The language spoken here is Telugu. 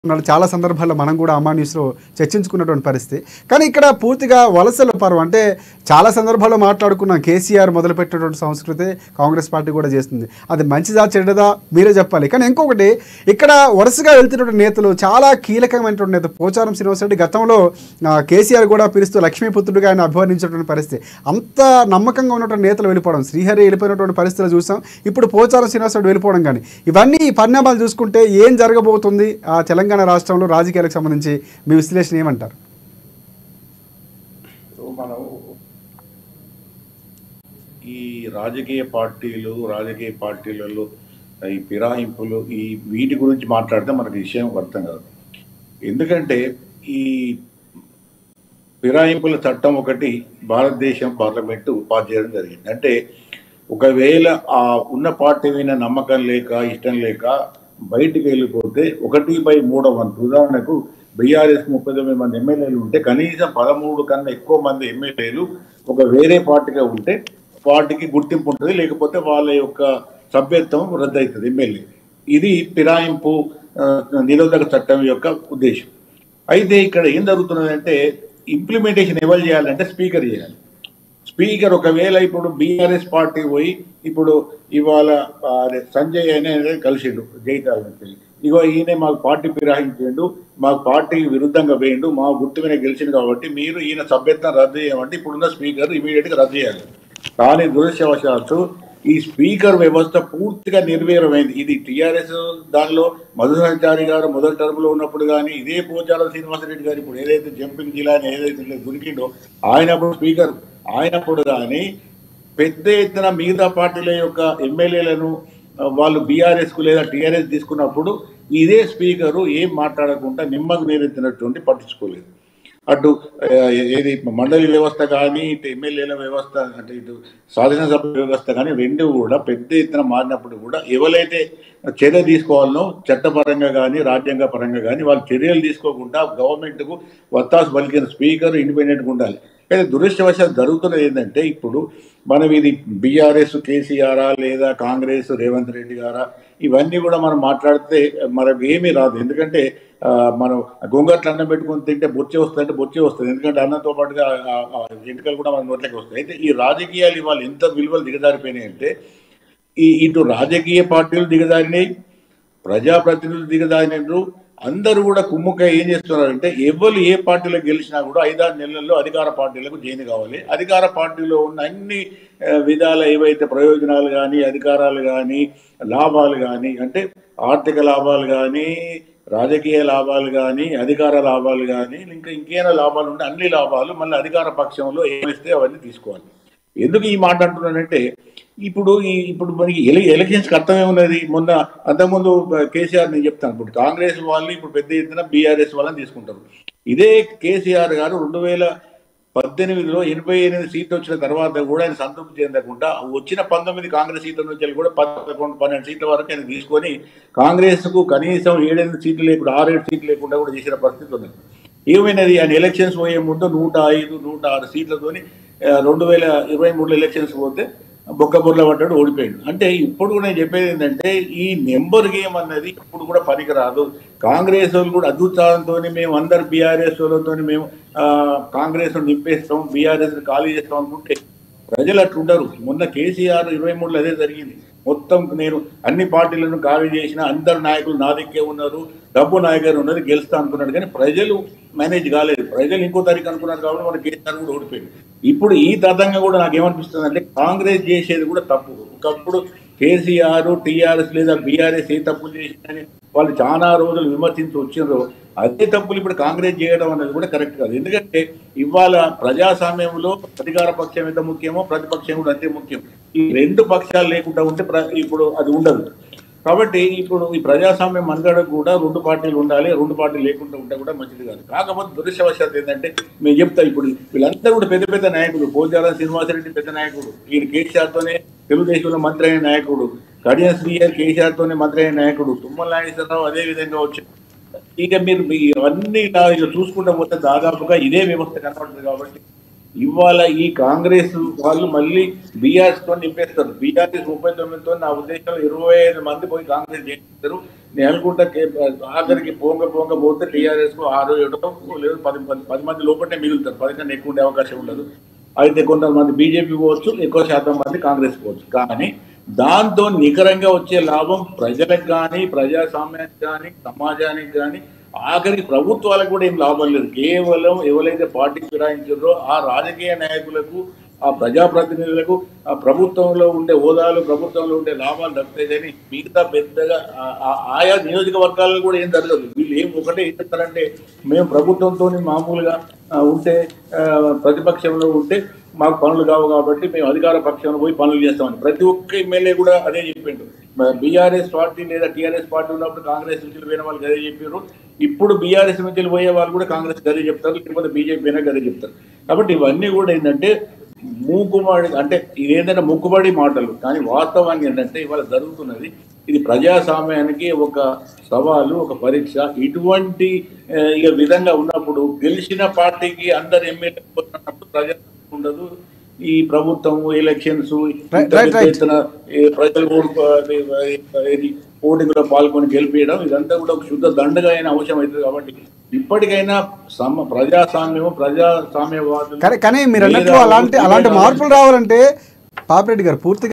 ఉన్నాడు చాలా సందర్భాల్లో మనం కూడా అమ్మా న్యూస్లో చర్చించుకున్నటువంటి పరిస్థితి కానీ ఇక్కడ పూర్తిగా వలసల పర్వం అంటే చాలా సందర్భాల్లో మాట్లాడుకున్నాం కేసీఆర్ మొదలుపెట్టినటువంటి సంస్కృతి కాంగ్రెస్ పార్టీ కూడా చేస్తుంది అది మంచిదా చెడ్డదా మీరే చెప్పాలి కానీ ఇంకొకటి ఇక్కడ వరుసగా వెళ్తున్నటువంటి నేతలు చాలా కీలకమైనటువంటి నేత పోచారం శ్రీనివాసరెడ్డి గతంలో ఆ, కేసీఆర్ కూడా పిలుస్తూ లక్ష్మీపుత్రుడిగా ఆయన అభివర్ణించినటువంటి పరిస్థితి అంత నమ్మకంగా ఉన్నటువంటి నేతలు వెళ్ళిపోవడం శ్రీహరి వెళ్ళిపోయినటువంటి పరిస్థితులు చూసాం ఇప్పుడు పోచారం శ్రీనివాసరెడ్డి వెళ్ళిపోవడం కానీ ఇవన్నీ ఈ పరిణామాలు చూసుకుంటే ఏం జరగబోతుంది ఆ తెలంగాణ రాష్ట్రంలో రాజకీయాలకు సంబంధించి మీ విశ్లేషణ ఏమంటారు సో మనం ఈ రాజకీయ పార్టీలు రాజకీయ పార్టీలలో ఈ ఫిరాయింపులు ఈ వీటి గురించి మాట్లాడితే మనకు విషయం అర్థం కాదు ఎందుకంటే ఈ ఫిరాయింపుల చట్టం ఒకటి భారతదేశం పార్లమెంటు పాస్ చేయడం జరిగింది అంటే ఒకవేళ ఆ ఉన్న పార్టీ మీద నమ్మకం లేక ఇష్టం లేక బయటికి వెళ్ళిపోతే ఒకటి బై మూడవ వంతు ఉదాహరణకు బీఆర్ఎస్ ముప్పై తొమ్మిది మంది ఎమ్మెల్యేలు ఉంటే కనీసం పదమూడు కన్నా ఎక్కువ మంది ఎమ్మెల్యేలు ఒక వేరే పార్టీగా ఉంటే పార్టీకి గుర్తింపు ఉంటుంది లేకపోతే వాళ్ళ యొక్క సభ్యత్వం రద్దు అవుతుంది ఎమ్మెల్యే ఇది ఫిరాయింపు ఆ, నిరోధక చట్టం యొక్క ఉద్దేశం అయితే ఇక్కడ ఏం జరుగుతున్నదంటే ఇంప్లిమెంటేషన్ ఎవరు చేయాలంటే స్పీకర్ చేయాలి స్పీకర్ ఒకవేళ ఇప్పుడు బీఆర్ఎస్ పార్టీ పోయి ఇప్పుడు ఇవాళ ఆ, అదే సంజయ్ అనే కలిసిండు జైతాల నుంచి ఇగో ఈయన మాకు పార్టీ ఫిరాయించిండు మాకు పార్టీకి విరుద్ధంగా వేయండు మా గుర్తు మీద గెలిచిండు కాబట్టి మీరు ఈయన సభ్యత్వం రద్దు చేయమంటే ఇప్పుడున్న స్పీకర్ ఇమీడియట్ గా రద్దు చేయాలి కానీ దురదృష్టవశాత్తు ఈ స్పీకర్ వ్యవస్థ పూర్తిగా నిర్వీర్యమైంది ఇది టిఆర్ఎస్ దానిలో మధుసంచారి గారు మొదటి టర్మ్ లో ఉన్నప్పుడు కానీ ఇదే పోచారం శ్రీనివాసరెడ్డి గారు ఇప్పుడు ఏదైతే జంపింగ్ జిల్లా అని ఏదైతే దొరికిండో ఆయన అప్పుడు స్పీకర్ ఆయనప్పుడు కానీ పెద్ద ఎత్తున మిగతా పార్టీల యొక్క ఎమ్మెల్యేలను ఆ, వాళ్ళు బీఆర్ఎస్ కు లేదా టీఆర్ఎస్ తీసుకున్నప్పుడు ఇదే స్పీకరు ఏం మాట్లాడకుండా నిమ్మకు నీరెత్తినటువంటి పట్టించుకోలేదు అటు ఆ, ఏది మండలి వ్యవస్థ కానీ ఇటు ఎమ్మెల్యేల వ్యవస్థ అంటే ఇటు శాసనసభ వ్యవస్థ కానీ రెండు కూడా పెద్ద ఎత్తున మారినప్పుడు కూడా ఎవరైతే చర్య తీసుకోవాలనో చట్టపరంగా కానీ రాజ్యాంగ పరంగా కానీ వాళ్ళు చర్యలు తీసుకోకుండా గవర్నమెంట్కు వత్తాసు పలికిన స్పీకర్ ఇండిపెండెంట్గా ఉండాలి అయితే దురదృష్టవశాలు జరుగుతున్నది ఏంటంటే ఇప్పుడు మనం ఇది బీఆర్ఎస్ కేసీఆరా లేదా కాంగ్రెస్ రేవంత్ రెడ్డి గారా ఇవన్నీ కూడా మనం మాట్లాడితే మనకు ఏమీ రాదు ఎందుకంటే ఆ, మనం గొంగట్లు అన్నం పెట్టుకొని తింటే బొచ్చే వస్తుంది అంటే బొచ్చే వస్తుంది ఎందుకంటే అన్నంతో పాటుగా ఆ, ఆ, ఎంటుకలు కూడా మన నోట్లోకి వస్తాయి అయితే ఈ రాజకీయాలు ఇవాళ ఎంత విలువలు దిగజారిపోయినాయి అంటే ఈ ఇటు రాజకీయ పార్టీలు దిగజారినాయి ప్రజాప్రతినిధులు దిగజారినారు అందరూ కూడా కుమ్ముక ఏం చేస్తున్నారంటే ఎవరు ఏ పార్టీలో గెలిచినా కూడా ఐదారు నెలల్లో అధికార పార్టీలకు జైన్ కావాలి అధికార పార్టీలో ఉన్న అన్ని ఆ, విధాల ఏవైతే ప్రయోజనాలు కానీ అధికారాలు కానీ లాభాలు కానీ అంటే ఆర్థిక లాభాలు కానీ రాజకీయ లాభాలు కానీ అధికార లాభాలు కానీ ఇంకా ఇంకేమైనా లాభాలు ఉంటే అన్ని లాభాలు మళ్ళీ అధికార పక్షంలో ఏమిస్తే అవన్నీ తీసుకోవాలి ఎందుకు ఈ మాట అంటున్నానంటే ఇప్పుడు ఈ ఇప్పుడు మనకి ఎల ఎలక్షన్స్ అర్థమే ఉన్నది మొన్న అంతకుముందు కేసీఆర్ నేను చెప్తాను ఇప్పుడు కాంగ్రెస్ వాళ్ళు ఇప్పుడు పెద్ద ఎత్తున బీఆర్ఎస్ వాళ్ళని తీసుకుంటారు ఇదే కేసీఆర్ గారు రెండు వేల పద్దెనిమిదిలో ఎనభై ఎనిమిది సీట్లు వచ్చిన తర్వాత కూడా ఆయన సంతృప్తి చెందకుండా వచ్చిన పంతొమ్మిది కాంగ్రెస్ సీట్ల నుంచి కూడా పదకొండు పన్నెండు సీట్ల వరకు ఆయన తీసుకొని కాంగ్రెస్ కు కనీసం ఏడెనిమిది సీట్లు లేకుండా ఆరేడు సీట్లు లేకుండా కూడా చేసిన పరిస్థితి ఉన్నది ఏమైనది ఆయన ఎలక్షన్స్ పోయే ముందు నూట ఐదు నూట ఆరు సీట్లతోని ఆ, రెండు వేల ఇరవై మూడులో ఎలక్షన్స్ పోతే బొక్క బుర్ల పడ్డాడు ఓడిపోయాడు అంటే ఇప్పుడు కూడా నేను చెప్పేది ఏంటంటే ఈ నెంబర్ గేమ్ అన్నది ఇప్పుడు కూడా పనికిరాదు కాంగ్రెస్ వాళ్ళు కూడా అద్భుతాలతో మేము అందరు బీఆర్ఎస్ వాళ్ళతో మేము ఆ, కాంగ్రెస్ నింపేస్తాం బీఆర్ఎస్ ఖాళీ చేస్తాం అనుకుంటే ప్రజలు అట్లుండరు మొన్న కేసీఆర్ ఇరవై మూడులో అదే జరిగింది మొత్తం నేను అన్ని పార్టీలను ఖాళీ చేసిన అందరు నాయకులు నా దిక్కే ఉన్నారు డబ్బు నాయకులు ఉన్నది గెలుస్తా అనుకున్నాడు కానీ ప్రజలు మేనేజ్ కాలేదు ప్రజలు ఇంకో తారీఖు అనుకున్నారు కాబట్టి మన కేసీఆర్ కూడా ఓడిపోయింది ఇప్పుడు ఈ తతంగా కూడా నాకు ఏమనిపిస్తుంది అంటే కాంగ్రెస్ చేసేది కూడా తప్పు ఒకప్పుడు కేసీఆర్ టీఆర్ఎస్ లేదా బీఆర్ఎస్ ఏ తప్పులు చేసినని వాళ్ళు చాలా రోజులు విమర్శించి వచ్చినారు అదే తప్పులు ఇప్పుడు కాంగ్రెస్ చేయడం అనేది కూడా కరెక్ట్ కాదు ఎందుకంటే ఇవాళ ప్రజాస్వామ్యంలో అధికార పక్షం ఎంత ముఖ్యమో ప్రతిపక్షం కూడా అంతే ముఖ్యం ఈ రెండు పక్షాలు లేకుండా ఉంటే ప్ర- ఇప్పుడు అది ఉండదు కాబట్టి ఇప్పుడు ఈ ప్రజాస్వామ్యం మనుగడ కూడా రెండు పార్టీలు ఉండాలి రెండు పార్టీలు లేకుండా ఉంటే కూడా మంచిది కాదు కాకపోతే దురదృష్టవశాత్తు ఏంటంటే మేము చెప్తా ఇప్పుడు వీళ్ళంతా కూడా పెద్ద పెద్ద నాయకుడు పోచారం శ్రీనివాసరెడ్డి పెద్ద నాయకుడు ఈయన కేసీఆర్తోనే తెలుగుదేశంలో మంత్రి అయిన నాయకుడు కడియం శ్రీఆర్ కేసీఆర్తోనే మంత్రి అయిన నాయకుడు తుమ్మల నాగేశ్వరరావు అదే విధంగా వచ్చి ఇక మీరు మీ అన్ని ఇలా ఇక చూసుకుంటూ పోతే దాదాపుగా ఇదే వ్యవస్థ కనబడుతుంది కాబట్టి ఇవాళ ఈ కాంగ్రెస్ వాళ్ళు మళ్ళీ బీఆర్ఎస్ తో నింపేస్తారు బీఆర్ఎస్ ముప్పై తొమ్మిదితో నా ఉద్దేశంలో ఇరవై ఐదు మంది పోయి కాంగ్రెస్ చేస్తారు నేను అనుకుంటా కే- ఆఖరికి పోంగ పోంగ పోతే టీఆర్ఎస్ కు ఆరు ఏడు లేదు పది పది పది మంది లోపలనే మిగులుతారు పది కన్నా ఎక్కువ ఉండే అవకాశం ఉండదు అయితే కొంతమంది బీజేపీ పోవచ్చు ఎక్కువ శాతం మంది కాంగ్రెస్ పోవచ్చు కానీ దాంతో నికరంగా వచ్చే లాభం ప్రజలకు కానీ ప్రజాస్వామ్యానికి కానీ సమాజానికి కానీ ఆఖరికి ప్రభుత్వాలకు కూడా ఏం లాభం లేదు కేవలం ఎవరైతే పార్టీ ఫిరాయించారో ఆ రాజకీయ నాయకులకు ఆ ప్రజాప్రతినిధులకు ఆ ప్రభుత్వంలో ఉండే హోదాలు ప్రభుత్వంలో ఉండే లాభాలు దక్కుతాయి కానీ మిగతా పెద్దగా ఆ- ఆ- ఆయా నియోజకవర్గాల్లో కూడా ఏం జరగదు వీళ్ళు ఏం ఒకటే ఏం చెప్తారంటే మేము ప్రభుత్వంతో మామూలుగా ఆ, ఉంటే ఆ, ప్రతిపక్షంలో ఉంటే మాకు పనులు కావు కాబట్టి మేము అధికార పక్షంలో పోయి పనులు చేస్తామని ప్రతి ఒక్క ఎమ్మెల్యే కూడా అదే చెప్పిండు బీఆర్ఎస్ పార్టీ లేదా టీఆర్ఎస్ పార్టీ ఉన్నప్పుడు కాంగ్రెస్ నుంచి పోయిన వాళ్ళకి అదే చెప్పారు ఇప్పుడు బీఆర్ఎస్ నుంచి పోయే వాళ్ళు కూడా కాంగ్రెస్ గదే చెప్తారు లేకపోతే బీజేపీ అయినా గదే చెప్తారు కాబట్టి ఇవన్నీ కూడా ఏంటంటే మూకుమాడి అంటే ఇదేంటంటే ముక్కుబడి మాటలు కానీ వాస్తవానికి ఏంటంటే ఇవాళ జరుగుతున్నది ఇది ప్రజాస్వామ్యానికి ఒక సవాలు ఒక పరీక్ష ఇటువంటి ఆ, ఇక విధంగా ఉన్నప్పుడు గెలిచిన పార్టీకి అందరు ఎమ్మెల్యే ఉన్నప్పుడు ప్రజా ఉండదు ఈ ప్రభుత్వం ఎలక్షన్స్ Right, right, right. ప్రజలు ఓటింగ్ లో పాల్గొని గెలిపించడం ఇదంతా కూడా ఒక శుద్ధ దండగా అయిన అవసరం అవుతుంది కాబట్టి ఇప్పటికైనా సమ ప్రజాస్వామ్యం ప్రజాస్వామ్యవాదులు కానీ కానీ మీరు అన్నట్లు లేదా అలాంటి అలాంటి ఉద్యమాలు- మార్పులు రావాలంటే పాపిరెడ్డి గారు పూర్తిగా